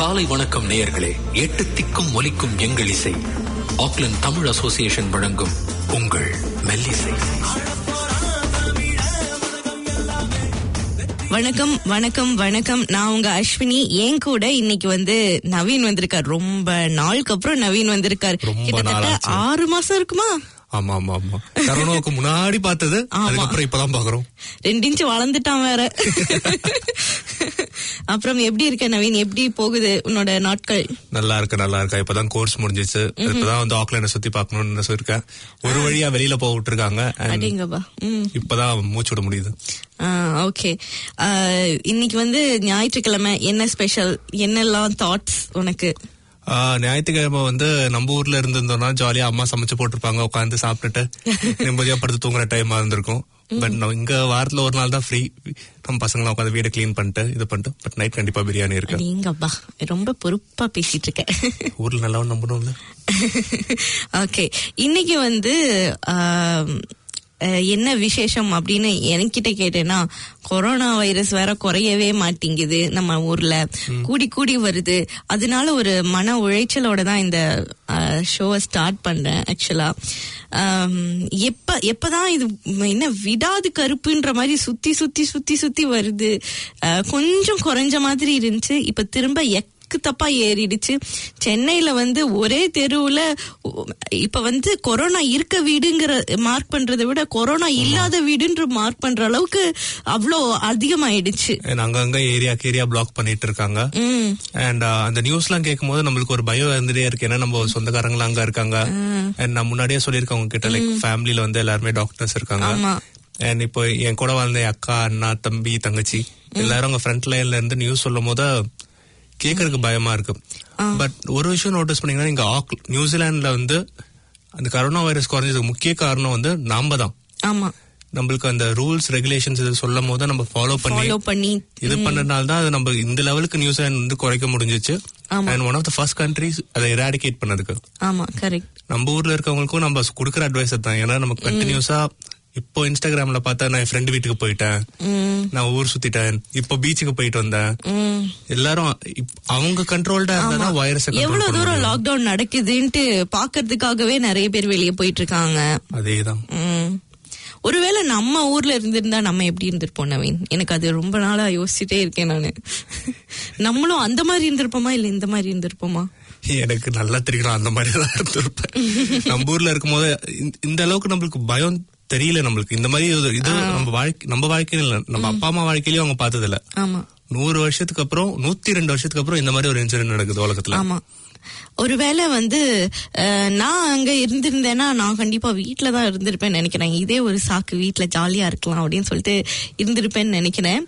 காலை வணக்கம் நேயர்களே எட்டு திக்கும் ஒலிக்கும் எங்கள் இசை ஆக்லண்ட் தமிழ் அசோசியேஷன் வழங்கும் உங்கள் மெல்லிசை வணக்கம் வணக்கம் வணக்கம் நான் உங்க அஸ்வினி என் கூட இன்னைக்கு வந்து நவீன் வந்திருக்கார் ரொம்ப நாளுக்கு அப்புறம் நவீன் வந்திருக்கார் ரொம்ப கிட்டத்தட்ட நாளாச்சு. ஆறு மாசம் இருக்குமா ஆமா ஆமா ஆமா கரோனாவுக்கு முன்னாடி பார்த்தது ஆமா. அதுக்கப்புறம் இப்பதான் பாக்குறோம் ரெண்டு இன்ச்சு வளர்ந்துட்டான் வேற அப்புறம் எப்படி இருக்க நவீன் எப்படி போகுது உன்னோட நாட்கள் நல்லா இருக்கு நல்லா இருக்கா இப்பதான் கோர்ஸ் முடிஞ்சிச்சு இப்பதான் வந்து ஆக்லாண்ட சுத்தி பார்க்கணும்னு சொல்லிருக்கேன் ஒரு வழியா வெளியில போக விட்டுருக்காங்க and அடிங்கப்பா ம் இப்பதான் மூச்சு விட முடியுது ஓகே இன்னைக்கு வந்து ஞாயிற்றுக்கிழமை என்ன ஸ்பெஷல் என்னெல்லாம் தாட்ஸ் உனக்கு ஆஹ், ஞாயிற்றுக்கிழமை வந்து நம்ம ஊர்ல இருந்திருந்தோம்னா ஜாலியா அம்மா சமைச்சு போட்டிருப்பாங்க உட்காந்து சாப்பிட்டுட்டு நிம்மதியா படுத்து தூங்குற டைமா இருந்திருக்கும் பட் நம்ம இங்க வாரத்துல ஒரு நாள் தான் ஃப்ரீ நம்ம பசங்களை உட்காந்து வீடை க்ளீன் பண்ணிட்டு இது பண்ணிட்டு பட் நைட் கண்டிப்பா பிரியாணி இருக்கு அடிங்கப்பா ரொம்ப பொறுப்பா பேசிட்டு இருக்கேன் ஊர்ல நல்லா நம்பணும்ல ஓகே இன்னைக்கு வந்து ஆம், அஹ், என்ன விசேஷம் அப்படின்னு என்கிட்ட கேட்டேன்னா கொரோனா வைரஸ் வேற குறையவே மாட்டேங்குது நம்ம ஊர்ல கூடி கூடி வருது அதனால ஒரு மன உளைச்சலோட தான் இந்த ஷோவை ஸ்டார்ட் பண்றேன் ஆக்சுவலா எப்ப எப்பதான் இது என்ன விடாது கருப்புன்ற மாதிரி சுத்தி சுத்தி சுத்தி சுத்தி வருது அஹ், கொஞ்சம் குறைஞ்ச மாதிரி இருந்துச்சு இப்ப திரும்ப எக் தக்கு தப்பா ஏறிடுச்சு சென்னையில வந்து ஒரே தெருவுல உ- இப்ப வந்து கொரோனா இருக்க வீடுங்கிற மார்க் பண்றதை விட கொரோனா இல்லாத வீடுன்ற மார்க் பண்ற அளவுக்கு அவ்வளோ அதிகமாயிடுச்சு And அங்கங்க ஏரியாக்கு ஏரியா பிளாக் பண்ணிட்டு இருக்காங்க ம் அண்ட் அந்த நியூஸ் எல்லாம் கேட்கும் போது நம்மளுக்கு ஒரு பயம் இருந்துட்டே இருக்கு ஏன்னா நம்ம சொந்தக்காரங்க அங்க இருக்காங்க அண்ட் நான் முன்னாடியே சொல்லியிருக்கேன் உங்ககிட்ட லைக் ஃபேமிலில வந்து எல்லாருமே டாக்டர்ஸ் இருக்காங்க ஆமா. அண்ட் இப்போ என் கூட வாழ்ந்த என் அக்கா அண்ணா தம்பி தங்கச்சி எல்லாரும் அங்க ஃப்ரண்ட் லைன்ல இருந்து நியூஸ் சொல்லும் போது கேட்கறதுக்கு பயமா இருக்கு பட் ஒரு விஷயம் நோட்டீஸ் பண்ணீங்கன்னா இங்க ஆக் நியூசிலாந்துல வந்து அந்த கரோனா வைரஸ் குறைஞ்சதுக்கு முக்கிய காரணம் வந்து நாம தான் ஆமா நம்மளுக்கு அந்த ரூல்ஸ் ரெகுலேஷன்ஸ் இது சொல்லும் போது நம்ம ஃபாலோ பண்ணி ஃபாலோ பண்ணி இது பண்ணனால தான் அது நம்ம இந்த லெவலுக்கு நியூசிலாந்து வந்து குறைக்க முடிஞ்சிச்சு ஆமா. And one of the first countries அதை எராடிகேட் பண்ணதுக்கு ஆமா கரெக்ட் நம்ம ஊர்ல இருக்கவங்களுக்கும் நம்ம கொடுக்குற அட்வைஸ் தான் ஏன்னா நம்ம கண்டினியூஸா இப்போ இன்ஸ்டாகிராம்ல பார்த்தா நான் என் ஃப்ரெண்டு வீட்டுக்கு போயிட்டேன் ம் நான் ஊர் சுத்திட்டேன் இப்போ பீச்சுக்கு போயிட்டு வந்தேன் ம் எல்லாரும் இப்- அவங்க கண்ட்ரோல்டா இருந்தா வைரஸ் எவ்வளவு தூரம் லாக்டவுன் நடக்குதுன்ட்டு பாக்குறதுக்காகவே நிறைய பேர் வெளியே போயிட்டு இருக்காங்க அதேதான் ம். ஒருவேளை நம்ம ஊர்ல இருந்திருந்தா நம்ம எப்படி இருந்திருப்போம் நவீன் எனக்கு அது ரொம்ப நாளா யோசிச்சுட்டே இருக்கேன் நானு நம்மளும் அந்த மாதிரி இருந்திருப்போமா இல்ல இந்த மாதிரி இருந்திருப்போமா எனக்கு நல்லா தெரியும் அந்த மாதிரி தான் இருந்திருப்பேன் நம்ம ஊர்ல இருக்கும்போது இந்த- இந்த அளவுக்கு நம்மளுக்கு பயம் தெரியல நம்மளுக்கு இந்த மாதிரி ஒரு இது நம்ம வாழ்க்கை நம்ம வாழ்க்கையில இல்ல நம்ம அப்பா அம்மா வாழ்க்கையிலயும் அவங்க பார்த்தது இல்ல ஆமா நூறு வருஷத்துக்கு அப்புறம் நூத்தி ரெண்டு வருஷத்துக்கு அப்புறம் இந்த மாதிரி ஒரு இன்சிடென்ட் நடக்குது உலகத்துல ஆமா ஒருவேளை வந்து அஹ், நான் அங்க இருந்திருந்தேன்னா நான் கண்டிப்பா வீட்ல தான் இருந்திருப்பேன்னு நினைக்கிறேன் இதே ஒரு சாக்கு வீட்ல ஜாலியா இருக்கலாம் அப்படின்னு சொல்லிட்டு இருந்திருப்பேன்னு நினைக்கிறேன்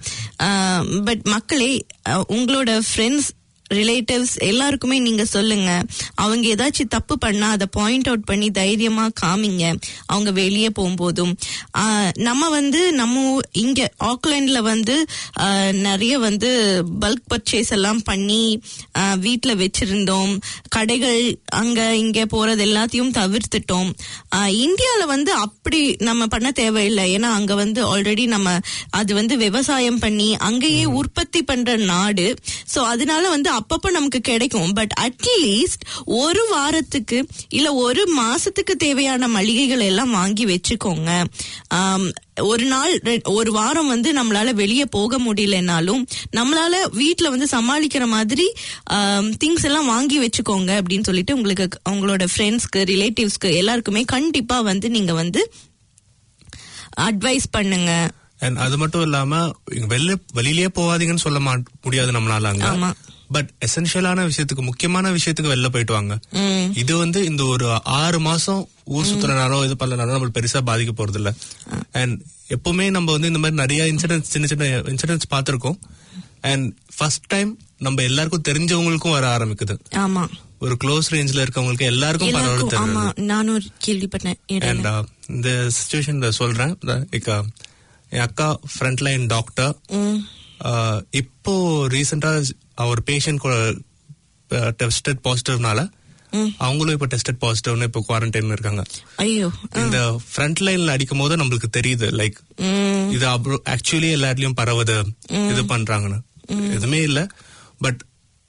பட் மக்களே அஹ், உங்களோட ஃப்ரெண்ட்ஸ் ரிலேட்டிவ்ஸ் எல்லாருக்குமே நீங்க சொல்லுங்க அவங்க ஏதாச்சும் தப்பு பண்ணா அதை பாயிண்ட் அவுட் பண்ணி தைரியமா காமிங்க அவங்க வெளியே போகும்போதும் ஆஹ் நம்ம வந்து நம்ம ஊ- இங்க ஆக்லாண்ட்ல வந்து ஆஹ் நிறைய வந்து பல்க் பர்ச்சேஸ் எல்லாம் பண்ணி ஆஹ் வீட்ல வச்சிருந்தோம் கடைகள் அங்க இங்க போறது எல்லாத்தையும் தவிர்த்துட்டோம் ஆஹ் இந்தியால வந்து அப்படி நம்ம பண்ண தேவையில்லை ஏன்னா அங்க வந்து ஆல்ரெடி நம்ம அது வந்து விவசாயம் பண்ணி அங்கேயே உற்பத்தி பண்ற நாடு சோ அதனால வந்து அப்பப்ப நமக்கு கிடைக்கும் பட் அட்லீஸ்ட் ஒரு வாரத்துக்கு இல்ல ஒரு மாசத்துக்கு தேவையான மளிகைகள் எல்லாம் வாங்கி வச்சுக்கோங்க ஆம், ஒரு நாள் ரெ- ஒரு வாரம் வந்து நம்மளால வெளியே போக முடியலனாலும் நம்மளால வீட்ல வந்து சமாளிக்கிற மாதிரி திங்ஸ் எல்லாம் வாங்கி வச்சுக்கோங்க அப்படின்னு சொல்லிட்டு உங்களுக்கு உங்களோட ஃப்ரெண்ட்ஸ்க்கு ரிலேட்டிவ்ஸ்க்கு எல்லாருக்குமே கண்டிப்பா வந்து நீங்க வந்து அட்வைஸ் பண்ணுங்க அண்ட் அது மட்டும் இல்லாம இங்க வெளில வெளியிலேயே போகாதீங்கன்னு சொல்ல மா- முடியாது நம்மளால அங்க ஆமா. பட் எசென்ஷியலான விஷயத்துக்கு முக்கியமான விஷயத்துக்கு வெளில போயிட்டு வாங்க ம் இது வந்து இந்த ஒரு ஆறு மாசம் ஊர் சுத்துறனாலோ இது பண்ணனாலோ நம்மளுக்கு பெருசா பாதிக்க போறது இல்ல அண்ட் எப்பவுமே நம்ம வந்து இந்த மாதிரி நிறைய இன்சிடென்ட்ஸ் சின்ன சின்ன இன்சிடென்ட்ஸ் பார்த்திருக்கோம் அண்ட் ஃபர்ஸ்ட் டைம் நம்ம எல்லாருக்கும் தெரிஞ்சவங்களுக்கும் வர ஆரம்பிக்குது ஆமா ஒரு க்ளோஸ் ரேஞ்ச்ல இருக்கவங்களுக்கு எல்லாருக்கும் பரவல் எல்லாருக்கும் ஆமா தெரியுது நானும் கேள்விப்பட்டேன் இடையில. அண்ட் இந்த சுச்சுவேஷன்ல சொல்றேன் லைக் என் அக்கா ஃப்ரண்ட் லைன் டாக்டர் ம் இப்போ ரீசெண்டா அவர் பேஷண்ட் டெஸ்டட் பாசிட்டிவ்னால அவங்களும் இப்ப டெஸ்டட் பாசிட்டிவ்னு இப்போ குவாரண்டைன்ல இருக்காங்க ஐயோ இந்த ஃப்ரண்ட் லைன்ல அடிக்கும் போது நம்மளுக்கு தெரியுது லைக் ம் இது ஆக்சுவலி எல்லா இடத்துலயும் பரவுது இது பண்றாங்கன்னு எதுவுமே இல்ல பட்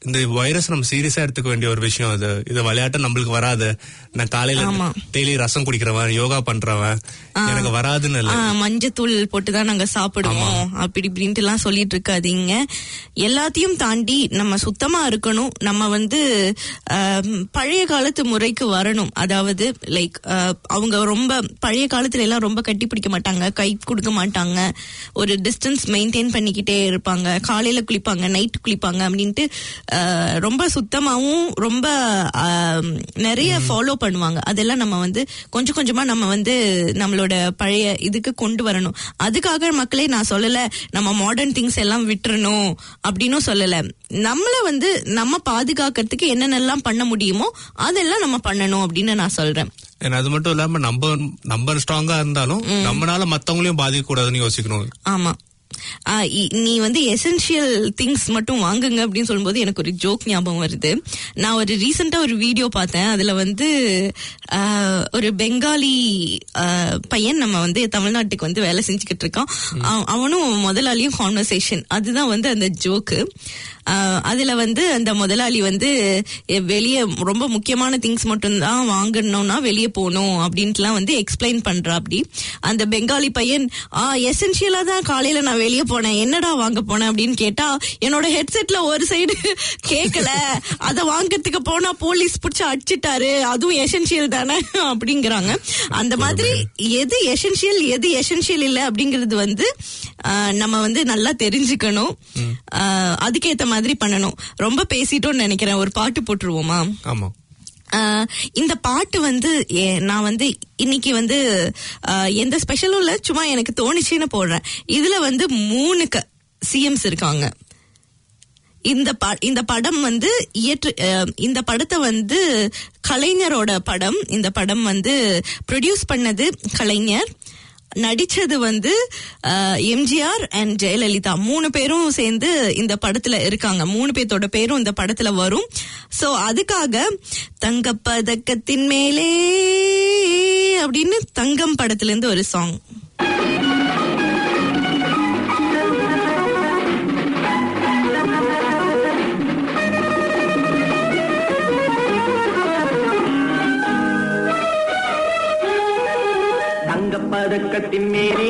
இந்த வைரஸ் நம்ம சீரியஸா எடுத்துக்க வேண்டிய ஒரு விஷயம் அது இது விளையாட்டு நம்மளுக்கு வராது நான் காலையில ஆமா. டெய்லி ரசம் குடிக்கிறவன் யோகா பண்றவன் எனக்கு வராதுன்னு இல்ல ஆ, மஞ்சத்தூள் போட்டுதான் நாங்க சாப்பிடுவோம் அப்படி இப்படின்ட்டு எல்லாம் சொல்லிட்டு இருக்காதீங்க எல்லாத்தையும் தாண்டி நம்ம சுத்தமா இருக்கணும் நம்ம வந்து ஆம், பழைய காலத்து முறைக்கு வரணும் அதாவது லைக் அவங்க ரொம்ப பழைய காலத்துல எல்லாம் ரொம்ப கட்டி பிடிக்க மாட்டாங்க கை கொடுக்க மாட்டாங்க ஒரு டிஸ்டன்ஸ் மெயின்டைன் பண்ணிக்கிட்டே இருப்பாங்க காலையில குளிப்பாங்க நைட் குளிப்பாங்க அப்படின்ட்டு ஆ, ரொம்ப சுத்தமாவும் ரொம்ப ஆம், நிறைய ஃபாலோ பண்ணுவாங்க அதெல்லாம் நம்ம வந்து கொஞ்சம் கொஞ்சமா நம்ம வந்து நம்மளோட பழைய இதுக்கு கொண்டு வரணும் அதுக்காக மக்களே நான் சொல்லல நம்ம மாடர்ன் திங்ஸ் எல்லாம் விட்டுறணும் அப்படின்னு சொல்லல நம்மள வந்து நம்ம பாதுகாக்கிறதுக்கு என்னென்னலாம் பண்ண முடியுமோ அதெல்லாம் நம்ம பண்ணணும் அப்படின்னு நான் சொல்றேன் ஏன்னா அது மட்டும் இல்லாம நம்ம நம்ம ஸ்ட்ராங்கா இருந்தாலும் நம்மனால மத்தவங்களையும் பாதிக்க கூடாதுன்னு யோசிக்கணும் ஆமா ஆ, இ- நீ வந்து எசென்ஷியல் திங்ஸ் மட்டும் வாங்குங்க அப்படின்னு சொல்லும்போது எனக்கு ஒரு ஜோக் ஞாபகம் வருது நான் ஒரு ரீசெண்டா ஒரு வீடியோ பார்த்தேன் அதுல வந்து ஆ, ஒரு பெங்காலி ஆ, பையன் நம்ம வந்து தமிழ்நாட்டுக்கு வந்து வேலை செஞ்சுக்கிட்டு இருக்கான் அவ- அவனும் முதலாளியும் கான்வர்சேஷன் அதுதான் வந்து அந்த ஜோக்கு அதுல வந்து அந்த முதலாளி வந்து எ, வெளியே ரொம்ப முக்கியமான திங்ஸ் மட்டும்தான் வாங்கணும்னா வெளியே போகணும் அப்படின்ட்டுலாம் வந்து எக்ஸ்பிளைன் பண்றா அப்படி அந்த பெங்காலி பையன் ஆ எசென்ஷியலா தான் காலையில நான் வெளியே போனேன் என்னடா வாங்க போனேன் அப்படின்னு கேட்டா என்னோட ஹெட்செட்ல ஒரு சைடு கேட்கல அத வாங்கறதுக்கு போனா போலீஸ் பிடிச்சு அடிச்சிட்டாரு அதுவும் எசென்ஷியல் தானே அப்படிங்கிறாங்க அந்த மாதிரி எது எசென்ஷியல் எது எசென்ஷியல் இல்ல அப்படிங்கிறது வந்து ஆஹ், நம்ம வந்து நல்லா தெரிஞ்சுக்கணும் ஆஹ், அதுக்கேத்த மாதிரி பண்ணணும் ரொம்ப பேசிட்டோம்னு நினைக்கிறேன் ஒரு பாட்டு போட்டுருவோமா ஆமா ஆஹ் இந்த பாட்டு வந்து ஏ- நான் வந்து இன்னைக்கு வந்து ஆஹ் எந்த ஸ்பெஷலும் இல்ல சும்மா எனக்கு தோணுச்சுன்னு போடுறேன் இதுல வந்து மூணு சிஎம்ஸ் இருக்காங்க இந்த ப- இந்த படம் வந்து இயற்று அஹ் இந்த படத்தை வந்து கலைஞரோட படம் இந்த படம் வந்து ப்ரொடியூஸ் பண்ணது கலைஞர் நடிச்சது வந்து அஹ், எம்ஜிஆர் அண்ட் ஜெயலலிதா மூணு பேரும் சேர்ந்து இந்த படத்துல இருக்காங்க மூணு பேர்த்தோட பேரும் இந்த படத்துல வரும் சோ அதுக்காக தங்கப்பதக்கத்தின் மேலே அப்படின்னு தங்கம் படத்துல இருந்து ஒரு சாங் தங்கப்பதக்கத்தின் மேலே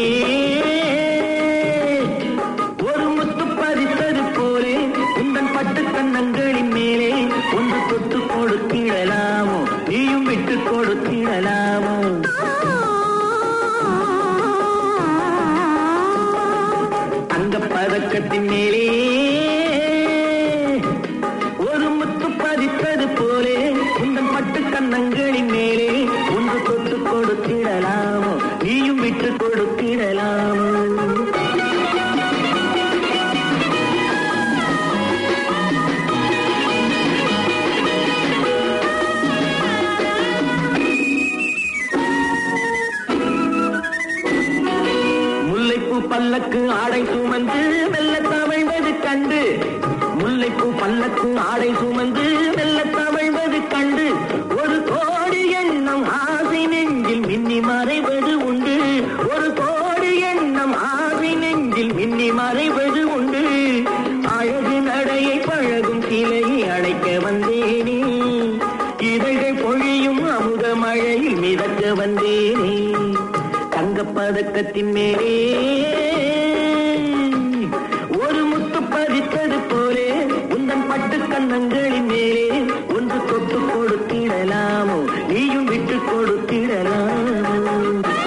ஒரு முத்து பதித்தது போலே உந்தன் பட்டு கண்ணங்களின் மேலே ஒன்று தொட்டு கொடுத்திடலாமோ நீயும் விட்டு கொடுத்திடலாமோ தங்கப்பதக்கத்தின் மேலே ஒரு முத்து பதித்தது போலே உந்தன் பட்டு கண்ணங்களின் மேலே ஒன்று தொட்டு கொடுத்திடலாமோ நீயும் விட்டு கொடுத்திடலாமோ முல்லைப்பூ பல்லக்கு ஆடை சுமந்து மெல்ல தவழ்வது கண்டு முல்லைப்பூ பல்லக்கு ஆடை சுமந்து மெல்ல தவழ்வது கண்டு ஒரு கோடி எண்ணம் ஆசை நெஞ்சில் மின்னி மறைவது உண்டு ஒரு கோடி எண்ணம் ஆசை நெஞ்சில் மின்னி மறைவது உண்டு அழகு நடையை பழகும் கிளையை அழைக்க வந்தேனே இதழ்கள் பொழியும் அமுத மழையில் மிதக்க வந்தேனே தங்கப்பதக்கத்தின் மேலே ஒரு முத்து பதித்தது போலே உந்தன் பட்டு கண்ணங்களின் மேலே ஒன்று தொட்டு கொடுத்திடலாமோ நீயும் விட்டு கொடுத்திடலாமோ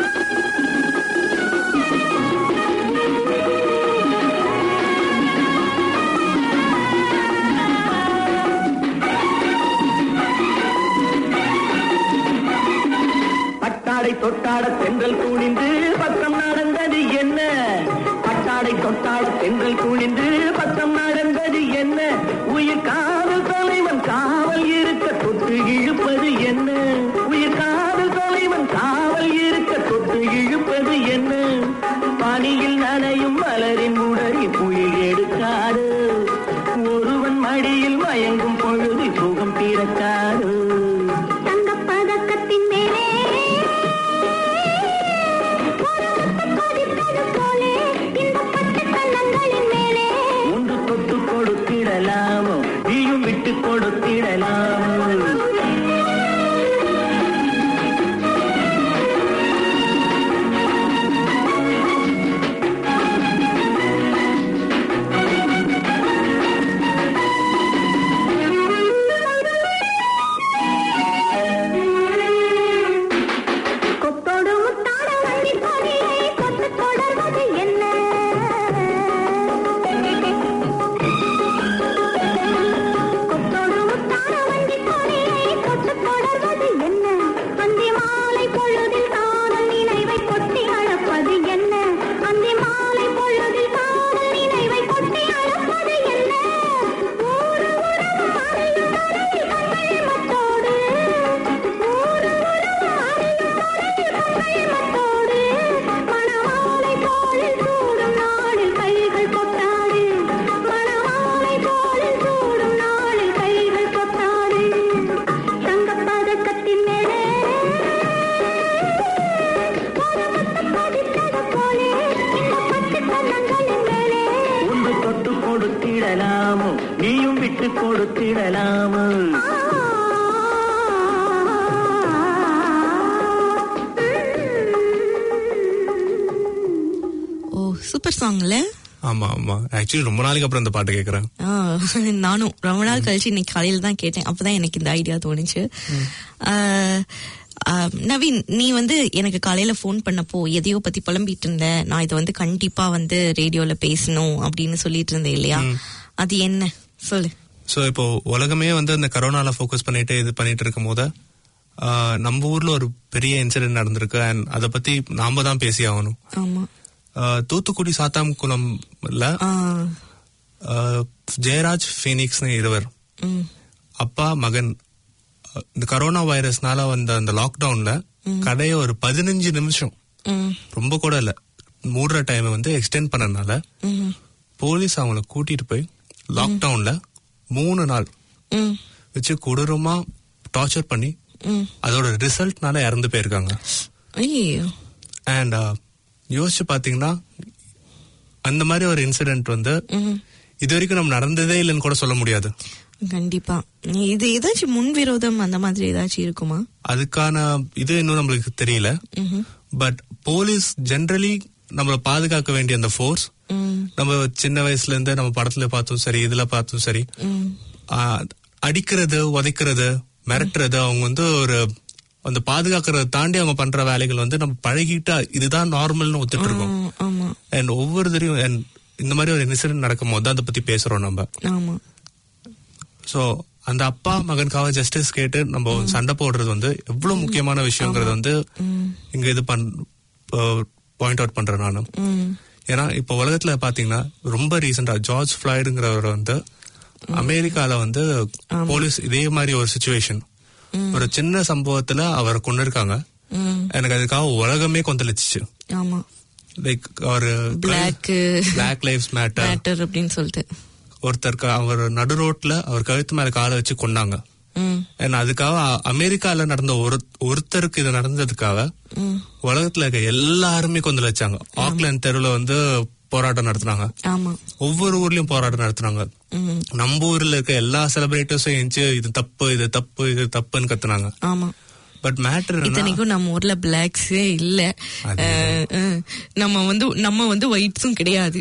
பட்டாடை தொட்டாட தென்றல் குனிந்து பக்கம் நடந்தது என்ன பட்டாடை தொட்டாட தென்றல் குனிந்து பக்கம் நடந்தது என்ன உயிர் காதல் தலைவன் காவல் இருக்க தொட்டு இழுப்பது என்ன உயிர் காதல் தலைவன் காவல் இருக்க தொட்டு இழுப்பது என்ன பனியில் நனையும் மலரின் உடலில் புயல் எடுக்காது ஒருவன் மடியில் மயங்கும் பொழுது சுகம் பிறக்காது தங்கப்பதக்கத்தின் மேலே ஒரு முத்து பதித்தது போலே இந்த பட்டு கண்ணங்களின் மேலே ஒன்று தொட்டு கொடுத்திடலாமோ கொடுத்திடலாம் கொத்தோடு முத்தாட வண்டி பாதையை கொத்து தொடர்வது என்ன கொத்தோடு முத்தாட வண்டி பாதையை கொத்து தொடர்வது என்ன அந்தி மாலை பொழுதில் காதல் நினைவை கொட்டி அழப்பது என்ன அந்தி மாலை பொழுதில் காதல் நினைவை கொட்டி அழப்பது என்ன ஊரு உறவு அறியும் வரையில் கண்கள் மத்தோடு ஊரு உறவு அறியும் வரையில் கண்கள் மத்தோடு மணமாலை தோளில் சூடும் நாளில் கைகள் கொட்டாடு மணமாலை தோளில் சூடும் நாளில் கைகள் கொட்டாடு தங்கப் பதக்கத்தின் மேலே பரமத்த பதித்தது போலே இந்த பச்சை கன்னங்களின் மேலே ஒன்று தொட்டு கொடுத்திடலாமோ நீயும் விட்டு கொடுத்திடலாமோ ஓ சூப்பர் சாங்ல ஆமா ஆமா ஆக்சுவலி ரொம்ப நாளைக்கு அப்புறம் இந்த பாட்டு கேக்குறேன் ஆ, நானும் ரொம்ப நாள் கழிச்சு இன்னைக்கு காலையில தான் கேட்டேன் அப்பதான் எனக்கு இந்த ஐடியா தோணுச்சு ஆ, ஆ, நவீன் நீ வந்து எனக்கு காலையில ஃபோன் பண்ணப்போ எதையோ பத்தி புலம்பிட்டு இருந்த நான் இதை வந்து கண்டிப்பா வந்து ரேடியோல பேசணும் அப்படின்னு சொல்லிட்டு இருந்தேன் இல்லையா அது என்ன சொல்லு ஸோ இப்போ உலகமே வந்து அந்த கரோனால ஃபோக்கஸ் பண்ணிட்டு இது பண்ணிட்டு இருக்கும் போது ஆஹ், நம்ம ஊர்ல ஒரு பெரிய இன்சிடென்ட் நடந்திருக்கு அண்ட் அதை பத்தி நாம தான் பேசி ஆகணும் ஆமா ஆஹ், தூத்துக்குடி சாத்தாம்குளம்ல ஆ, ஆஹ், ஜெயராஜ் ஃபீனிக்ஸ்னு இருவர் ம், அப்பா மகன் அஹ், இந்த கரோனா வைரஸ்னால வந்த அந்த லாக்டவுன்ல கடையை ஒரு பதினஞ்சு நிமிஷம் ம், ரொம்ப கூட இல்ல மூடுற டைமை வந்து எக்ஸ்டெண்ட் பண்ணனால ம், போலீஸ் அவங்கள கூட்டிட்டு போய் லாக்டவுன்ல மூணு நாள் ம், வச்சு கொடூரமா டார்ச்சர் பண்ணி ம். அதோட ரிசல்ட்னால இறந்து போயிருக்காங்க ஐயையோ அண்ட் யோசிச்சு பாத்தீங்கன்னா அந்த மாதிரி ஒரு இன்சிடென்ட் வந்து ம் இது வரைக்கும் நம்ம நடந்ததே இல்லைன்னு கூட சொல்ல முடியாது கண்டிப்பா இது ஏதாச்சும் முன்விரோதம் அந்த மாதிரி ஏதாச்சும் இருக்குமா அதுக்கான இது இன்னும் நம்மளுக்கு தெரியல ம்ஹும். பட் போலீஸ் ஜென்ரலி நம்மளை பாதுகாக்க வேண்டிய அந்த ஃபோர்ஸ் ம், நம்ம சின்ன வயசுல இருந்து நம்ம படத்துல பார்த்தோம் சரி இதுல பார்த்தோம் சரி ம், ஆ, அடிக்கிறது உதைக்கிறது மிரட்டுறது அவங்க வந்து ஒரு அந்த பாதுகாக்கிறத தாண்டி அவங்க பண்ற வேலைகள் வந்து நம்ம பழகிட்டா இதுதான் நார்மல்னு ஒத்துட்டு இருக்கோம் ஆ, ஆமா அண்ட் ஒவ்வொருத்தரையும் and இந்த மாதிரி ஒரு இன்சிடென்ட் நடக்கும் போது தான் அதை பத்தி பேசுறோம் நம்ம ஆமா சோ அந்த அப்பா மகனுக்காக ஜஸ்டிஸ் கேட்டு நம்ம சண்டை போடுறது வந்து எவ்வளவு முக்கியமான விஷயங்கிறது வந்து இங்க இது பண் பாயிண்ட் அவுட் பண்றேன் நானு ம், ஏன்னா இப்ப உலகத்துல பாத்தீங்கன்னா ரொம்ப ரீசெண்டா ஜார்ஜ் ஃபிளாய்டுங்கிறவர் வந்து அமெரிக்கால வந்து போலீஸ் இதே மாதிரி ஒரு சுச்சுவேஷன் ஒரு சின்ன சம்பவத்துல அவரை கொண்டு இருக்காங்க ம், எனக்கு அதுக்காக உலகமே கொந்தளிச்சிச்சு ஆமா லைக் ஒரு Black, black lives matter matter அப்படின்னு சொல்லிட்டு ஒருத்தருக்கு அவர் நடு ரோட்ல அவர் கழுத்து மேல காலை வச்சு கொண்டாங்க ம், ஏன்னா அதுக்காக அ- அமெரிக்கால நடந்த ஒரு ஒருத்தருக்கு இது நடந்ததுக்காக ம், உலகத்துல இருக்க எல்லாருமே கொந்தளிச்சாங்க ஆக்லாந்து தெருவுல வந்து போராட்டம் நடத்துனாங்க ஆமா ஒவ்வொரு ஊர்லயும் போராட்டம் நடத்துனாங்க ம், நம்ம ஊர்ல இருக்க எல்லா செலிபிரிட்டிஸும் எஞ்சி இது தப்பு இது தப்பு இது தப்புன்னு கத்துனாங்க ஆமா பட் மேட்டர் இத்தனைக்கும் நம்ம ஊர்ல பிளாக்ஸே இல்ல அஹ், அஹ், நம்ம வந்து நம்ம வந்து ஒயிட்ஸும் கிடையாது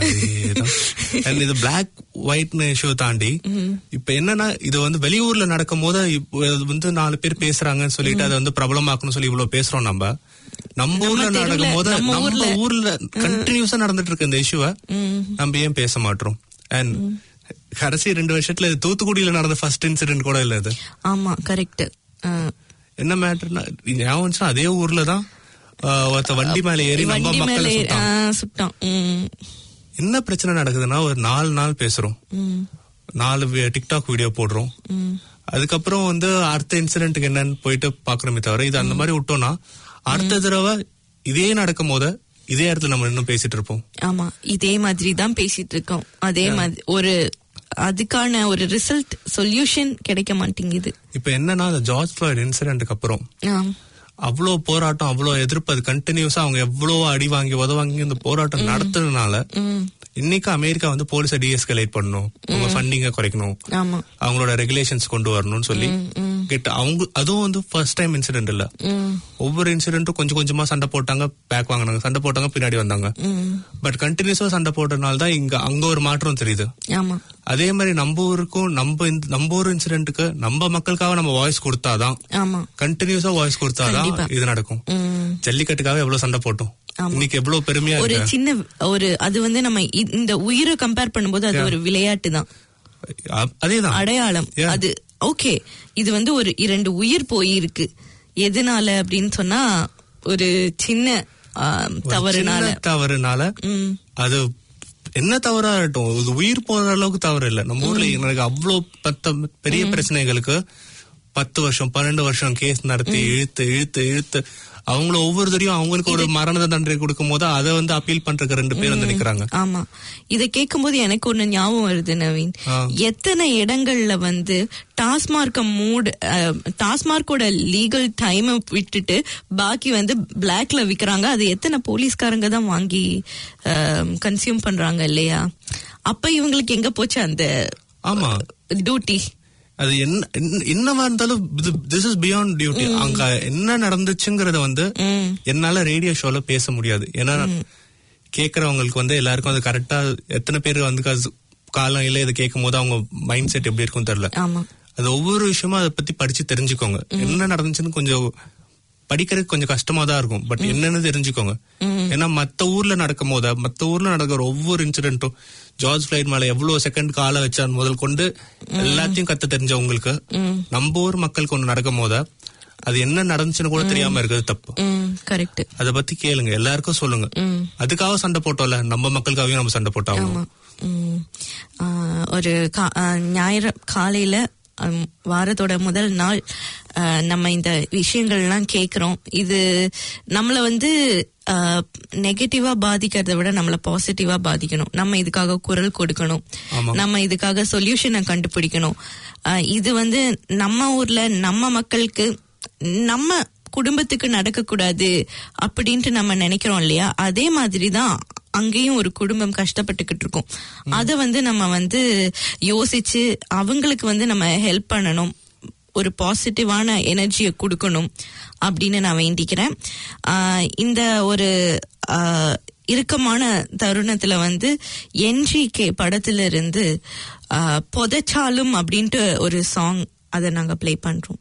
அண்ட் இது பிளாக் ஒயிட்னு இஷ்யூ தாண்டி இப்ப என்னன்னா இது வந்து வெளியூர்ல நடக்கும் போது இப்போ இது வந்து நாலு பேர் பேசுறாங்கன்னு சொல்லிட்டு அதை வந்து பிரபலமாக்கணும்னு சொல்லி இவ்வளவு பேசுறோம் நம்ம நம்ம ஊர்ல தெருவுல, நடக்கும் போது நம்ம நம்ம ஊர்ல. ஊர்ல கண்டினியூஸா நடந்துட்டு இருக்க இந்த இஷ்யூவை ம், நம்ம ஏன் பேச மாட்டோம் அண்ட் கடைசி ரெண்டு வருஷத்துல இது தூத்துக்குடியில நடந்த ஃபர்ஸ்ட் இன்சிடென்ட் கூட இல்ல இது ஆமா கரெக்ட் என்ன மேட்டர்னா ஞாபகம் வந்துச்சுன்னா அதே ஊர்ல தான் ஆஹ், ஒருத்த வண்டி மேல ஏறி நம்ம வண்டி மேல மக்களை ஏறி- சுட்டான் ஆ, சுட்டான் ம், என்ன பிரச்சனை நடக்குதுன்னா ஒரு நாலு நாள் பேசுறோம் ம், நாலு வி- டிக்டாக் வீடியோ போடுறோம் ம். அதுக்கப்புறம் வந்து அடுத்த இன்சிடென்ட்டுக்கு என்னன்னு போயிட்டு பாக்குறோமே தவிர இது அந்த மாதிரி விட்டோம்னா அடுத்த தடவை இதே நடக்கும் போது இதே இடத்துல நம்ம இன்னும் பேசிட்டு இருப்போம் ஆமா இதே மாதிரி தான் பேசிட்டு இருக்கோம் அதே மாதிரி ஒரு அதுக்கான ஒரு ரிசல்ட் சொல்யூஷன் கிடைக்க மாட்டேங்குது இப்ப என்னன்னா அந்த ஜார்ஜ் ஃபிளாய்ட் இன்சிடென்ட்டுக்கு அப்புறம் ஆம். அவ்வளோ போராட்டம் அவ்வளோ எதிர்ப்பு அது கண்டினியூஸா அவங்க எவ்வளோ அடி வாங்கி உத வாங்கி இந்த போராட்டம் நடத்துறதுனால ம், இன்னைக்கு அமெரிக்கா வந்து போலீஸை டிஎஸ்கலேட் பண்ணணும் அவங்க ஃபண்டிங்கை குறைக்கணும் ஆமா அவங்களோட ரெகுலேஷன்ஸ் கொண்டு வரணும்னு சொல்லி கிட்ட அவங்க அதுவும் வந்து ஃபர்ஸ்ட் டைம் இன்சிடென்ட் இல்ல ம் ஒவ்வொரு இன்சிடென்ட்டும் கொஞ்சம் கொஞ்சமா சண்டை போட்டாங்க பேக் வாங்கினாங்க சண்டை போட்டாங்க பின்னாடி வந்தாங்க ம் பட் கண்டினியூஸா சண்டை போட்டனால தான் இங்க அங்க ஒரு மாற்றம் தெரியுது ஆமா அதே மாதிரி நம்ம ஊருக்கும் நம்ம இந்த- நம்ம ஊர் இன்சிடென்ட்டுக்கு நம்ம மக்களுக்காக நம்ம வாய்ஸ் கொடுத்தாதான் ஆமா கண்டினியூஸா வாய்ஸ் கொடுத்தாதான் கண்டிப்பா. இது நடக்கும் ம் ஜல்லிக்கட்டுக்காக எவ்வளவு சண்டை போட்டோம் ஆமா. இன்னைக்கு எவ்வளவு பெருமையா ஒரு இருக்கு சின்ன ஒரு அது வந்து நம்ம இ- இந்த உயிரை கம்பேர் பண்ணும்போது அது Yeah. ஒரு விளையாட்டு தான் அ- அதேதான் அடையாளம் Yeah. அது ஓகே இது வந்து ஒரு இரண்டு உயிர் போயிருக்கு எதனால அப்படின்னு சொன்னா ஒரு சின்ன ஆம், ஒரு தவறுனால சின்ன தவறுனால ம் அது என்ன தவறா இருக்கட்டும் இது உயிர் போற அளவுக்கு தவறு இல்ல நம்ம ஊர்ல எனக்கு அவ்வளவு பத்த பெரிய பிரச்சனைகளுக்கு பத்து வருஷம் பன்னெண்டு வருஷம் கேஸ் நடத்தி இழுத்து இழுத்து இழுத்து அவங்கள ஒவ்வொருத்தரையும் அவங்களுக்கு ஒரு மரண தண்டனை கொடுக்கும் போது அதை வந்து அப்பீல் பண்றதுக்கு ரெண்டு பேர் வந்து நிக்கிறாங்க ஆமா இத கேட்கும்போது எனக்கு ஒண்ணு ஞாபகம் வருது நவீன் ஆ. எத்தனை இடங்கள்ல வந்து டாஸ்மார்க்க மூடு டாஸ்மார்க்கோட லீகல் டைமை விட்டுட்டு பாக்கி வந்து பிளாக்ல விக்கிறாங்க அது எத்தனை போலீஸ்காரங்க தான் வாங்கி கன்சியூம் பண்றாங்க இல்லையா அப்ப இவங்களுக்கு எங்க போச்சு அந்த ஆமா டியூட்டி அது என்ன என்ன- என்னவா இருந்தாலும் திஸ் இஸ் பியாண்ட் டியூட்டி அங்க என்ன நடந்துச்சுங்கறத வந்து ம் என்னால ரேடியோ ஷோல பேச முடியாது ஏன்னா கேக்குறவங்களுக்கு வந்து எல்லாருக்கும் அது கரெக்டா எத்தனை பேர் வந்து கஸ்- காலம் இல்ல இதை கேட்கும் போது அவங்க மைண்ட் செட் எப்படி இருக்கும் தெரியல ஆமா அது ஒவ்வொரு விஷயமும் அதை பத்தி படிச்சு தெரிஞ்சுக்கோங்க என்ன நடந்துச்சுன்னு கொஞ்சம் படிக்கிறதுக்கு கொஞ்சம் கஷ்டமா தான் இருக்கும் பட் என்னன்னு தெரிஞ்சுக்கோங்க ஏன்னா மத்த ஊர்ல நடக்கும் போது மத்த ஊர்ல நடக்கிற ஒவ்வொரு இன்சிடென்ட்டும் ஜார்ஜ் பிளைட் மேல எவ்வளவு செகண்ட் கால வச்சான் முதல் கொண்டு எல்லாத்தையும் கத்து தெரிஞ்சவங்களுக்கு நம்ம ஊர் மக்களுக்கு ஒண்ணு நடக்கும் போது அது என்ன நடந்துச்சுன்னு கூட தெரியாம இருக்கிறது தப்பு ம் கரெக்ட் அத பத்தி கேளுங்க எல்லாருக்கும் சொல்லுங்க அதுக்காக சண்டை போட்டோம்ல நம்ம மக்களுக்காகவே நம்ம சண்டை போட்டாங்க ஆமா ம். ஆ, ஒரு கா- ஆ, ஞாயிறு காலையில ம், வாரத்தோட முதல் நாள் ஆ, நம்ம இந்த விஷயங்கள்லாம் கேக்குறோம் இது நம்மள வந்து நெகட்டிவா பாதிக்கிறத விட நம்மள பாசிட்டிவா பாதிக்கணும் நம்ம இதுக்காக குரல் கொடுக்கணும் ஆமா. நம்ம இதுக்காக சொல்யூஷனை கண்டுபிடிக்கணும் ஆ, இது வந்து நம்ம ஊர்ல நம்ம மக்களுக்கு நம்ம குடும்பத்துக்கு நடக்கக்கூடாது அப்படின்ட்டு நம்ம நினைக்கிறோம் இல்லையா அதே மாதிரி தான் அங்கேயும் ஒரு குடும்பம் கஷ்டப்பட்டுக்கிட்டு இருக்கும் அத வந்து நம்ம வந்து யோசிச்சு அவங்களுக்கு வந்து நம்ம ஹெல்ப் பண்ணணும் ஒரு பாசிட்டிவான எனர்ஜியை கொடுக்கணும் அப்படின்னு நான் வேண்டிக்கிறேன் ஆஹ் இந்த ஒரு ஆஹ் இறுக்கமான தருணத்துல வந்து என்ஜிகே படத்துல இருந்து ஆஹ் புதைச்சாலும் அப்படின்ட்டு ஒரு சாங் அதை நாங்க ப்ளே பண்றோம்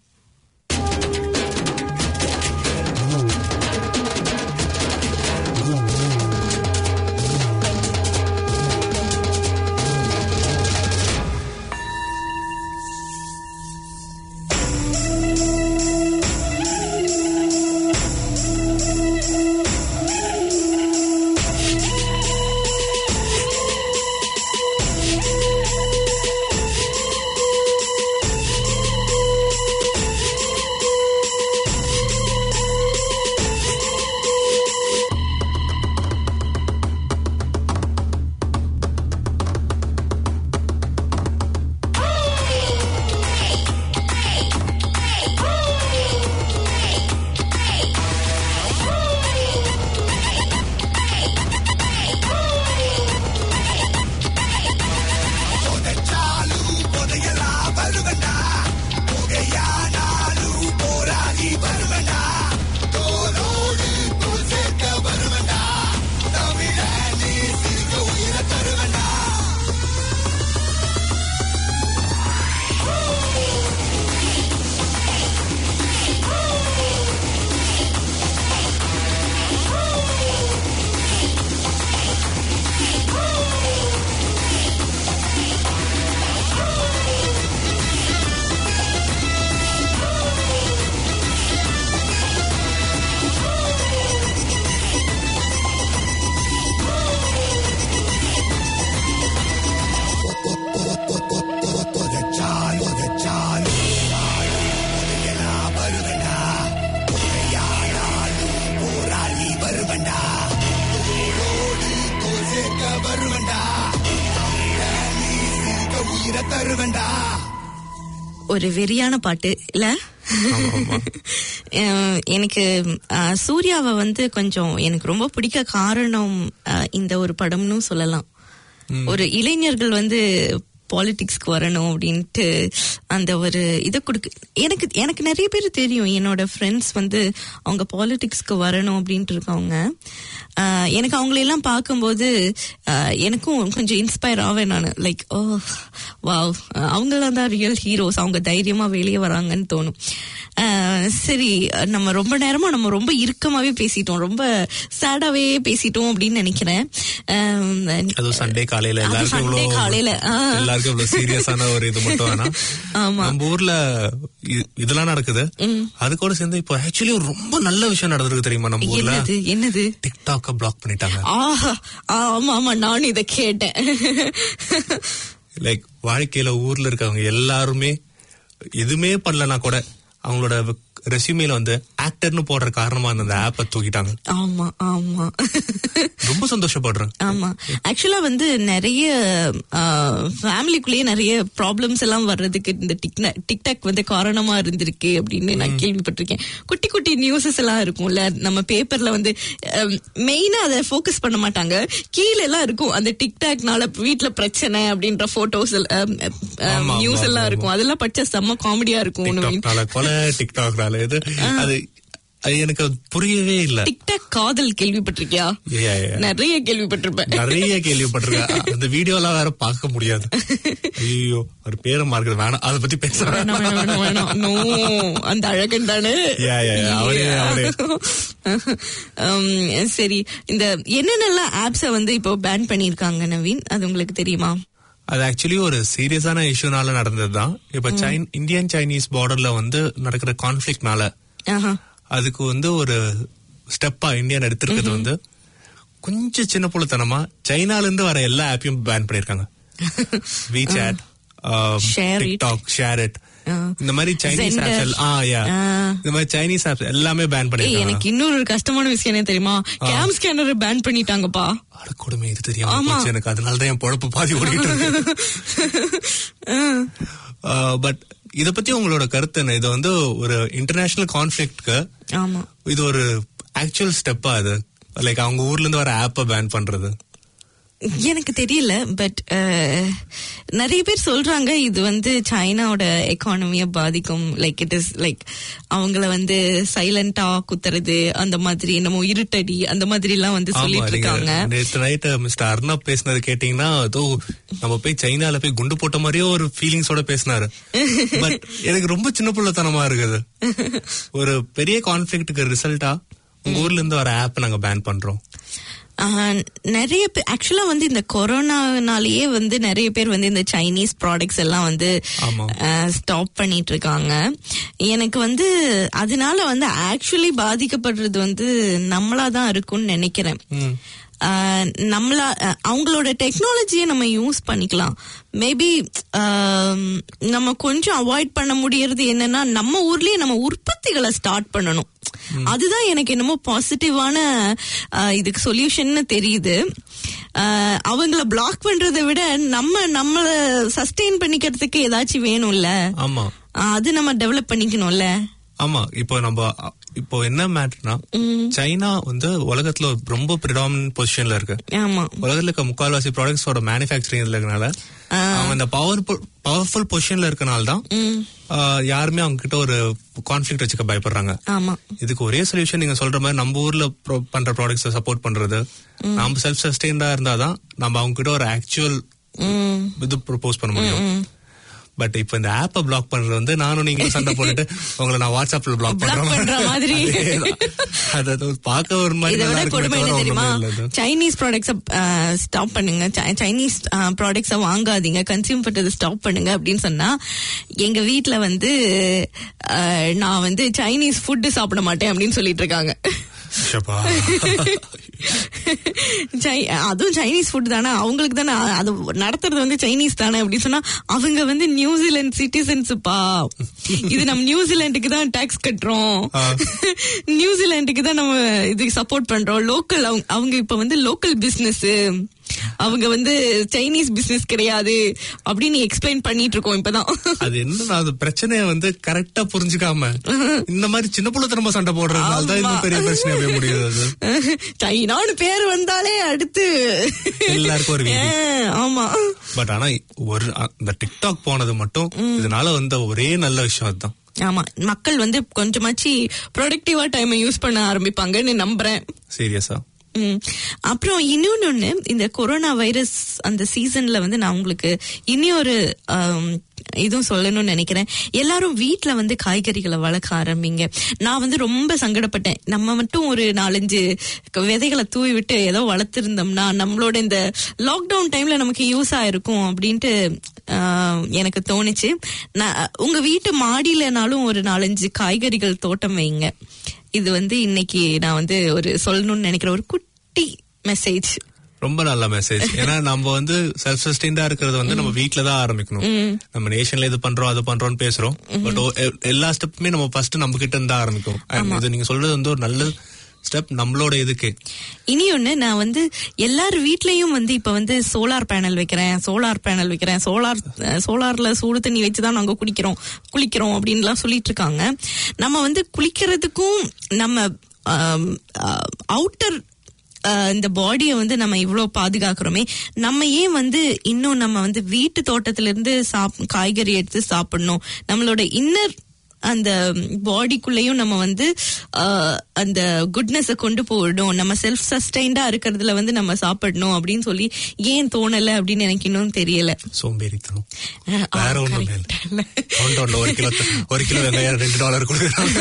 ஒரு வெறியான பாட்டு இல்ல அஹ் எனக்கு அஹ், சூர்யாவை வந்து கொஞ்சம் எனக்கு ரொம்ப பிடிக்க காரணம் அஹ், இந்த ஒரு படம்னு சொல்லலாம் ஒரு இளைஞர்கள் வந்து பாலிடிக்ஸ்க்கு வரணும் அப்படின்ட்டு அந்த ஒரு இதை கொடுக்கு எனக்கு எனக்கு நிறைய பேர் தெரியும் என்னோட ஃப்ரெண்ட்ஸ் வந்து அவங்க பாலிடிக்ஸ்க்கு வரணும் அப்படின்ட்டு இருக்கவங்க ஆஹ் எனக்கு அவங்களெல்லாம் பார்க்கும்போது ஆஹ் எனக்கும் கொஞ்சம் இன்ஸ்பயர் ஆவேன் நான் லைக் ஓ வாவ் அவங்களாம் தான் ரியல் ஹீரோஸ் அவங்க தைரியமா வெளியே வராங்கன்னு தோணும் ஆஹ் சரி நம்ம ரொம்ப நேரமா நம்ம ரொம்ப இறுக்கமாவே பேசிட்டோம் ரொம்ப சேடாவே பேசிட்டோம் அப்படின்னு நினைக்கிறேன் ஆஹ் அதுவும் சண்டே காலையில அது எல்லாருக்கும் Sunday இவ்வளவு காலையில, ஆ. எல்லாருக்கும் இவ்வளவு சீரியஸான ஒரு இது மட்டும் வேணாம் ஆமா. நம்ம ஊர்ல இ- இதெல்லாம் நடக்குது அது கூட சேர்ந்து இப்போ ஆக்சுவலி ஒரு ரொம்ப நல்ல விஷயம் நடந்திருக்கு தெரியுமா நம்ம ஊர்ல என்னது என்னது டிக்டாக்க பிளாக் பண்ணிட்டாங்க ஆஹா ஆமா ஆமா நானும் இதை கேட்டேன் லைக் வாழ்க்கையில ஊர்ல இருக்கவங்க எல்லாருமே எதுவுமே பண்ணலனா கூட அவங்களோட ரெசியூமேல வந்து ஆக்டர்னு போடுற காரணமா அந்த ஆப்பை தூக்கிட்டாங்க ஆமா ஆமா ரொம்ப சந்தோஷப்படுறேன் ஆமா ஆக்சுவலா வந்து நிறைய ஃபேமிலிக்குள்ளேயே நிறைய ப்ராப்ளம்ஸ் எல்லாம் வர்றதுக்கு இந்த டிக்னா- டிக்டாக் வந்து காரணமா இருந்திருக்கு அப்படின்னு நான் கேள்விப்பட்டிருக்கேன் குட்டி குட்டி நியூஸஸ் எல்லாம் இருக்கும்ல நம்ம பேப்பர்ல வந்து மெயினா அதை ஃபோக்கஸ் பண்ண மாட்டாங்க கீழே எல்லாம் இருக்கும் அந்த டிக்டாக்னால வீட்ல பிரச்சனை அப்படின்ற போட்டோஸ் ஆமா, நியூஸ் ஆமா, எல்லாம் ஆமா. இருக்கும் அதெல்லாம் படிச்சா செம்ம காமெடியா இருக்கும் டிக்டாக்னால கொலை டிக்டாக்னால இது அது அது எனக்கு அது புரியவே இல்ல டிக்டாக் காதல் கேள்விப்பட்டிருக்கியா Yeah, yeah. நிறைய கேள்விப்பட்டிருப்பேன் நிறைய கேள்விப்பட்டிருக்கேன் அந்த வீடியோ எல்லாம் வேற பார்க்க முடியாது ஐயோ ஒரு பேரை மார்க்கிறது வேணாம் அதை பத்தி பேச வேணாம் வேணாம் வேணாம் வேணாம் நோ அந்த அழகன் தானே Yeah, yeah, yeah. அவரே, அவரே. Um, சரி இந்த என்னென்னலாம் ஆப்ஸ வந்து இப்போ பேன் பண்ணிருக்காங்க நவீன் அது உங்களுக்கு தெரியுமா அது ஆக்சுவலி ஒரு சீரியஸான இஷ்யூனால நடந்ததுதான் இப்ப சைன் இந்தியன் சைனீஸ் பார்டர்ல வந்து நடக்கிற கான்ஃபிளிக்னால ஆஹா. அதுக்கு வந்து ஒரு ஸ்டெப்பா இந்தியன் எடுத்திருக்கிறது வந்து கொஞ்சம் சின்ன புள்ளத்தனமா சைனால இருந்து வர எல்லா ஆப்பையும் பேன் பண்ணிருக்காங்க WeChat Share it. TikTok share it ஆ. இந்த மாதிரி சைனீஸ் Zender. ஆப்ஸ் ஆ யா ஆ. இந்த மாதிரி சைனீஸ் ஆப்ஸ் எல்லாமே பேன் ஏய், பண்ணிருக்காங்க எனக்கு இன்னொரு ஒரு கஷ்டமான விஷயம் என்ன தெரியுமா கேம் ஸ்கேனர் பேன் பண்ணிட்டாங்கப்பா அட கொடுமை இது தெரியாம ஆமா. போச்சு எனக்கு அதனால தான் என் பொழப்பு பாதி ஓடிட்டு இருக்கு பட் இத பத்தி உங்களோட கருத்து என்ன இது வந்து ஒரு இன்டர்நேஷனல் கான்ஃபிளிக்ட்க்கு ஆமா இது ஒரு ஆக்சுவல் ஸ்டெப்பா அது லைக் அவங்க ஊர்ல இருந்து வர ஆப்ப பேன் பண்றது எனக்கு தெரியல பட் நிறைய பேர் சொல்றாங்க இது வந்து சைனாவோட எக்கானமிய பாதிக்கும் லைக் இட் இஸ் லைக் அவங்கள வந்து சைலண்டா குத்துறது அந்த மாதிரி என்னமோ இருட்டடி அந்த மாதிரி எல்லாம் வந்து ஆமா சொல்லிட்டு நீங்க இருக்காங்க நேத்து நைட் மிஸ்டர் அர்ணப் பேசினது கேட்டீங்கன்னா ஏதோ நம்ம போய் சைனால போய் குண்டு போட்ட மாதிரியே ஒரு ஃபீலிங்ஸோட பேசினாரு பட் எனக்கு ரொம்ப சின்ன பிள்ளைத்தனமா இருக்குது ஒரு பெரிய கான்ஃபிளிக்ட்டுக்கு ரிசல்ட்டா உங்க ஊர்ல இருந்து வர ஆப் நாங்க பேன் பண்றோம் ஆஹ், நிறைய பேர் ஆக்சுவலா வந்து இந்த கொரோனானாலேயே வந்து நிறைய பேர் வந்து இந்த சைனீஸ் ப்ராடக்ட்ஸ் எல்லாம் வந்து ஆமா. ஸ்டாப் பண்ணிட்டு இருக்காங்க எனக்கு வந்து அதனால வந்து ஆக்சுவலி பாதிக்கப்படுறது வந்து நம்மளா தான் இருக்கும்னு நினைக்கிறேன் ம். ஆஹ் நம்மளா அஹ் அவங்களோட டெக்னாலஜியை நம்ம யூஸ் பண்ணிக்கலாம் மேபி நம்ம கொஞ்சம் அவாய்ட் பண்ண முடியறது என்னன்னா நம்ம ஊர்லயே நம்ம உற்பத்திகளை ஸ்டார்ட் பண்ணணும் அதுதான் எனக்கு என்னமோ பாசிட்டிவான இதுக்கு சொல்யூஷன்னு தெரியுது ஆஹ் அவங்கள பிளாக் பண்றதை விட நம்ம நம்மள சஸ்டெயின் பண்ணிக்கிறதுக்கு ஏதாச்சும் வேணும்ல ஆமா ஆஹ் அது நம்ம டெவலப் பண்ணிக்கணும்ல ஆமா இப்போ நம்ம அ, இப்போ என்ன மேட்டர்னா சைனா வந்து உலகத்துல ஒரு ரொம்ப ப்ரிடாமினன்ட் பொசிஷன்ல இருக்கு ஆமா உலகத்துல இருக்க முக்கால்வாசி ப்ராடக்ட்ஸோட மேனுஃபேக்சரிங் இருக்கனால அவங்க இந்த பவர் பவர்ஃபுல் பொசிஷன்ல இருக்கனால தான் யாருமே அவங்க கிட்ட ஒரு கான்ஃபிளிக்ட் வச்சுக்க பயப்படுறாங்க ஆமா இதுக்கு ஒரே சொல்யூஷன் நீங்க சொல்ற மாதிரி நம்ம ஊர்ல pro- பண்ற ப்ராடக்ட்ஸை சப்போர்ட் பண்றது நம்ம செல்ஃப் சஸ்டெயின்டா இருந்தாதான் நம்ம அவங்க கிட்ட ஒரு ஆக்சுவல் ம் இது ப்ரொபோஸ் பண்ண முடியும் பட் இப்ப இந்த ஆப்பை பிளாக் பண்றது வந்து நானும் நீங்க சண்டை போட்டுட்டு உங்களை நான் வாட்ஸ்அப்ல பிளாக் Block பண்ற மாதிரி. அது அது பார்க்க ஒரு மாதிரி இதை நல்லா விட இருக்குமே கொடுமை என்ன தவிர தெரியுமா ஒண்ணுமே இல்ல இது. சைனீஸ் ப்ராடக்ட்ஸ் ஸ்டாப் பண்ணுங்க சை- சைனீஸ் ப்ராடக்ட்ஸ வாங்காதீங்க கன்சியூம் பண்றது ஸ்டாப் பண்ணுங்க அப்படின்னு சொன்னா எங்க வீட்ல வந்து அஹ், நான் வந்து சைனீஸ் ஃபுட் சாப்பிட மாட்டேன் அப்படின்னு சொல்லிட்டு இருக்காங்க ஷப்பா. சை- அதுவும் சைனீஸ் ஃபுட் தானே அவங்களுக்கு தானே அ- அது நடத்துறது வந்து சைனீஸ் தானே அப்படின்னு சொன்னா அவங்க வந்து நியூசிலாந்து சிட்டிசன்ஸ்ப்பா இது நம்ம நியூசிலாந்துக்கு தான் டாக்ஸ் கட்டுறோம் நியூசிலாந்துக்கு தான் நம்ம இதுக்கு சப்போர்ட் பண்றோம் லோக்கல் அவங்க அவங்க இப்ப வந்து லோக்கல் பிசினஸ் அவங்க வந்து சைனீஸ் பிசினஸ் கிடையாது அப்படின்னு எக்ஸ்பிளைன் பண்ணிட்டு இருக்கோம் இப்பதான் அது என்னன்னா அது பிரச்சனைய வந்து கரெக்டா புரிஞ்சுக்காம இந்த மாதிரி சின்ன புள்ளத்தனமா சண்டை போடுறதுனால தான் இன்னும் பெரிய பிரச்சனையா போய் முடியுது அது சைனான்னு பேர் வந்தாலே அடுத்து எல்லாருக்கும் ஒரு வீதி. ஆஹ், ஆமா பட் ஆனா ஒரு அ- இந்த டிக்டாக் போனது மட்டும் இதனால வந்த ஒரே நல்ல விஷயம் அதுதான் ஆமா மக்கள் வந்து கொஞ்சமாச்சு ப்ரொடக்டிவா டைமை யூஸ் பண்ண ஆரம்பிப்பாங்கன்னு நம்புறேன் சீரியஸா ம். அப்புறம் இன்னொன்னு ஒண்ணு இந்த கொரோனா வைரஸ் அந்த சீசன்ல வந்து நான் உங்களுக்கு இனி ஒரு ஆம், இதுவும் சொல்லணும்னு நினைக்கிறேன் எல்லாரும் வீட்ல வந்து காய்கறிகளை வளர்க்க ஆரம்பிங்க நான் வந்து ரொம்ப சங்கடப்பட்டேன் நம்ம மட்டும் ஒரு நாலஞ்சு க- விதைகளை தூவி விட்டு ஏதோ வளர்த்திருந்தோம்னா நம்மளோட இந்த லாக்டவுன் டைம்ல நமக்கு யூஸ் ஆயிருக்கும் அப்படின்ட்டு ஆஹ், எனக்கு தோணுச்சு நான் உங்க வீட்டு மாடியிலனாலும் ஒரு நாலஞ்சு காய்கறிகள் தோட்டம் வைங்க இது வந்து இன்னைக்கு நான் வந்து ஒரு சொல்லணும்னு நினைக்கிற ஒரு குட்டி மெசேஜ் ரொம்ப நல்ல மெசேஜ் ஏன்னா நம்ம வந்து செல்ஃப் சஸ்டெயின்டா இருக்கிறது வந்து நம்ம வீட்ல தான் ஆரம்பிக்கணும் நம்ம நேஷன்ல இது பண்றோம் அது பண்றோம்னு பேசுறோம் பட் எல்லா ஸ்டெப்புமே நம்ம ஃபர்ஸ்ட் நம்ம கிட்ட இருந்து தான் ஆரம்பிக்கும் And இது நீங்க சொல்றது வந்து ஒரு நல்ல ஸ்டெப் நம்மளோட இதுக்கு இனி ஒண்ணு நான் வந்து எல்லார் வீட்லயும் வந்து இப்ப வந்து சோலார் பேனல் வைக்கிறேன் சோலார் பேனல் வைக்கிறேன் சோலார் சோலார்ல சூடு தண்ணி வச்சுதான் நாங்க குளிக்கிறோம் குளிக்கிறோம் அப்படின்லாம் சொல்லிட்டு இருக்காங்க நம்ம வந்து குளிக்கிறதுக்கும் நம்ம அவுட்டர் இந்த பாடியை வந்து நம்ம இவ்வளவு பாதுகாக்கிறோமே நம்ம ஏன் வந்து இன்னும் நம்ம வந்து வீட்டு தோட்டத்துல இருந்து சாப் காய்கறி எடுத்து சாப்பிடணும் நம்மளோட இன்னர் அந்த பாடிக்குள்ளேயும் நம்ம வந்து ஆஹ், அந்த குட்னஸ கொண்டு போயிடும் நம்ம செல்ஃப் சஸ்டைன்டா இருக்கிறதுல வந்து நம்ம சாப்பிடணும் அப்படின்னு சொல்லி ஏன் தோணல அப்படின்னு எனக்கு இன்னும் தெரியல சோம்பேறித்தனம் ஆஹ், வேற ஆ, ஒண்ணும் correct. இல்லை ஒன்று ஒன்று ஒரு கிலோ ஒரு கிலோ வெங்காயம் ரெண்டு டாலர் கொடுக்குறாங்க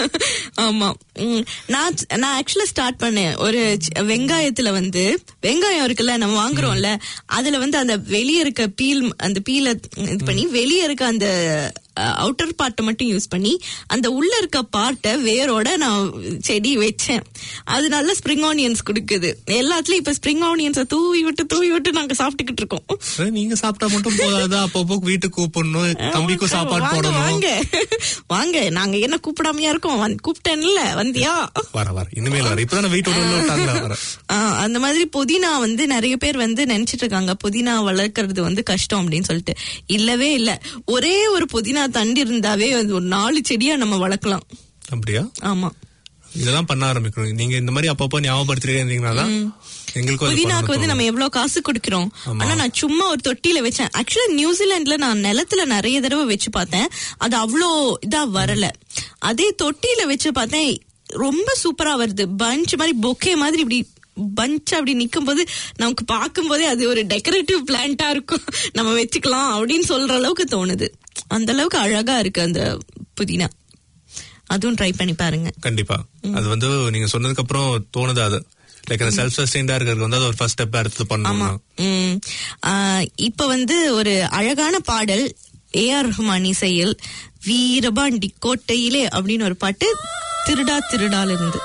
ஆமா உம், நான் நான் ஆக்சுவலா ஸ்டார்ட் பண்ணேன் ஒரு சி- வெங்காயத்துல வந்து வெங்காயம் இருக்குல்ல நம்ம வாங்குறோம்ல அதுல வந்து அந்த வெளிய இருக்க பீல் அந்த பீல இது பண்ணி வெளிய இருக்க அந்த அவுட்டர் பார்ட்டை மட்டும் யூஸ் பண்ணி அந்த உள்ள இருக்க பார்ட்டை வேரோட நான் செடி வச்சேன் அது நல்ல ஸ்ப்ரிங் ஆனியன்ஸ் கொடுக்குது எல்லாத்துலயும் இப்ப ஸ்ப்ரிங் ஆனியன்ஸை தூவி விட்டு தூவி விட்டு நாங்க சாப்பிட்டுக்கிட்டு இருக்கோம் அஹ் நீங்க சாப்பிட்டா மட்டும் போதாது அப்பப்போ வீட்டுக்கு கூப்பிடணும் தம்பிக்கும் சாப்பாடு வாங்க, போடணும் வாங்க வாங்க நாங்க என்ன கூப்பிடாமையா இருக்கோம் வந்து- கூப்பிட்டேன்ல வந்தியா வர வர இனிமேல் வர இப்பதான் வீட்டோட உள்ள விட்டாங்களா வர ஆ, அந்த மாதிரி புதினா வந்து நிறைய பேர் வந்து நினைச்சிட்டு இருக்காங்க புதினா வளர்க்கறது வந்து கஷ்டம் அப்படின்னு சொல்லிட்டு இல்லவே இல்ல ஒரே ஒரு புதினா தண்டு இருந்தாவே அது ஒரு நாலு செடியா நம்ம வளர்க்கலாம் அப்படியா ஆமா இதெல்லாம் பண்ண ஆரம்பிக்கணும் நீங்க இந்த மாதிரி அப்பப்போ ஞாபகப்படுத்திட்டே இருந்தீங்கன்னா தான் எங்களுக்கும் அது புதினாக்கு பண்ணணும்னு வந்து நம்ம தோணும். எவ்வளவு காசு கொடுக்கிறோம் ஆமா. ஆனா நான் சும்மா ஒரு தொட்டியில வச்சேன் ஆக்சுவலா நியூசிலாந்துல நான் நிலத்துல நிறைய தடவை வச்சு பார்த்தேன் அது அவ்வளோ இதா வரல அதே தொட்டியில வச்சு பார்த்தேன் ரொம்ப சூப்பரா வருது பஞ்ச் மாதிரி பொக்கே மாதிரி இப்படி பஞ்ச் அப்படி நிக்கும் போது நமக்கு பார்க்கும் போதே அது ஒரு டெக்கரேட்டிவ் பிளான்ட்டா இருக்கும் நம்ம வச்சுக்கலாம் அப்படின்னு சொல்ற அளவுக்கு தோணுது அந்த அளவுக்கு அழகா இருக்கு அந்த புதினா அதுவும் ட்ரை பண்ணி பாருங்க கண்டிப்பா அது வந்து நீங்க சொன்னதுக்கு அப்புறம் தோணுது அது லைக் அந்த செல்ஃப் சஸ்டெயின்டா இருக்கிறது வந்து அது ஒரு ஃபர்ஸ்ட் ஸ்டெப் எடுத்து ஆமா பண்ணணும் உம் ஆஹ் இப்ப வந்து ஒரு அழகான பாடல் ஏ ஆர் ரஹ்மான் இசையில் வீரபாண்டி கோட்டையிலே அப்படின்னு ஒரு பாட்டு திருடா திருடால இருந்து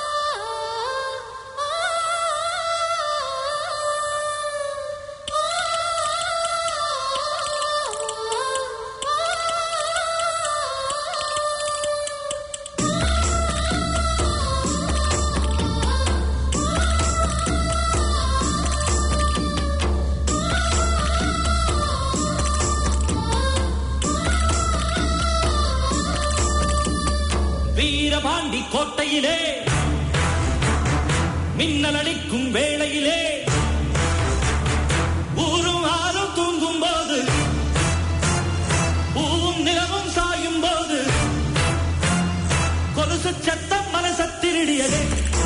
வீரபாண்டி கோட்டையிலே மின்னல் அடிக்கும் வேளையிலே ஊரும் ஆறும் தூங்கும் போது பூவும் நிலவும் சாயும் போது கொலுசு சத்தம் மனச திருடியதே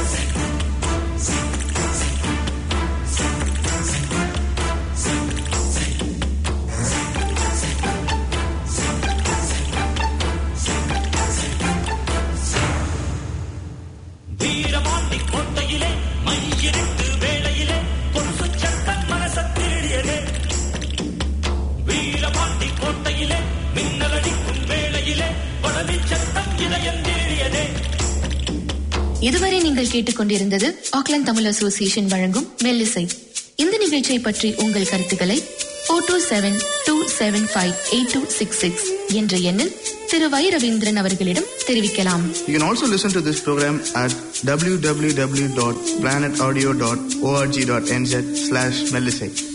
வீரபாண்டி கோட்டையிலே மையிருட்டு வேளையிலே கொலுசு சத்தம் மனச திருடியதே வீரபாண்டி கோட்டையிலே மின்னல் அடிக்கும் வேளையிலே படவி சத்தம் இதயம் தேடியதே இதுவரை நீங்கள் கேட்டுக்கொண்டிருந்தது ஆக்லாந்து தமிழ் அசோசியேஷன் வழங்கும் மெல்லிசை இந்த நிகழ்ச்சியை பற்றி உங்கள் கருத்துக்களை four two seven two seven five eight two six six என்ற எண்ணில் திரு வை ரவீந்திரன் அவர்களிடம் தெரிவிக்கலாம் You can also listen to this program at www.planetaudio.org.nz slash Melisate.